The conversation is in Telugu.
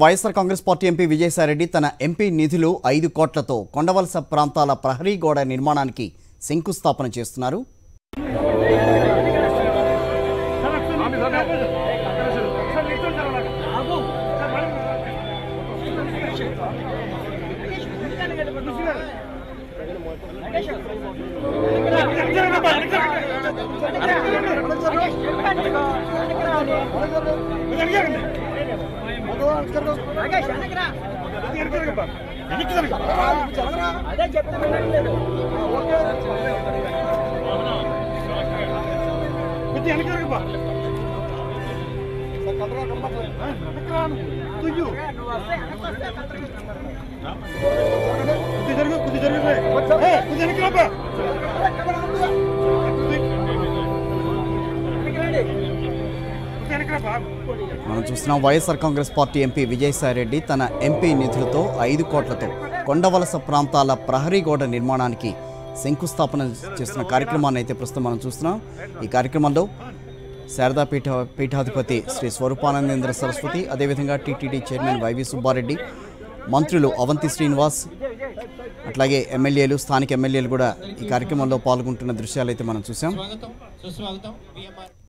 వైఎస్ఆర్ కాంగ్రెస్ పార్టీ ఎంపీ విజయసాయిరెడ్డి తన ఎంపీ నిధులు ఐదు కోట్లతో కొండవలస ప్రాంతాల ప్రహరీ గోడ నిర్మాణానికి శంకుస్థాపన చేస్తున్నారు అదే చెప్తే వినట్లేదు నువ్వు వస్తే వెనక్కి వస్తే మనం చూస్తున్నాం వైఎస్ఆర్ కాంగ్రెస్ పార్టీ ఎంపీ విజయసాయిరెడ్డి తన ఎంపీ నిధులతో ఐదు కోట్లతో కొండవలస ప్రాంతాల ప్రహరీ గోడ నిర్మాణానికి శంకుస్థాపన చేస్తున్న కార్యక్రమాన్ని అయితే ప్రస్తుతం మనం చూస్తున్నాం ఈ కార్యక్రమంలో శారదా పీఠ పీఠాధిపతి శ్రీ స్వరూపానందేంద్ర సరస్వతి అదేవిధంగా టీటీడీ చైర్మన్ వైవి సుబ్బారెడ్డి మంత్రులు అవంతి శ్రీనివాస్ అట్లాగే ఎమ్మెల్యేలు స్థానిక ఎమ్మెల్యేలు కూడా ఈ కార్యక్రమంలో పాల్గొంటున్న దృశ్యాలు అయితే మనం చూసాం స్వాగతం సుస్వాగతం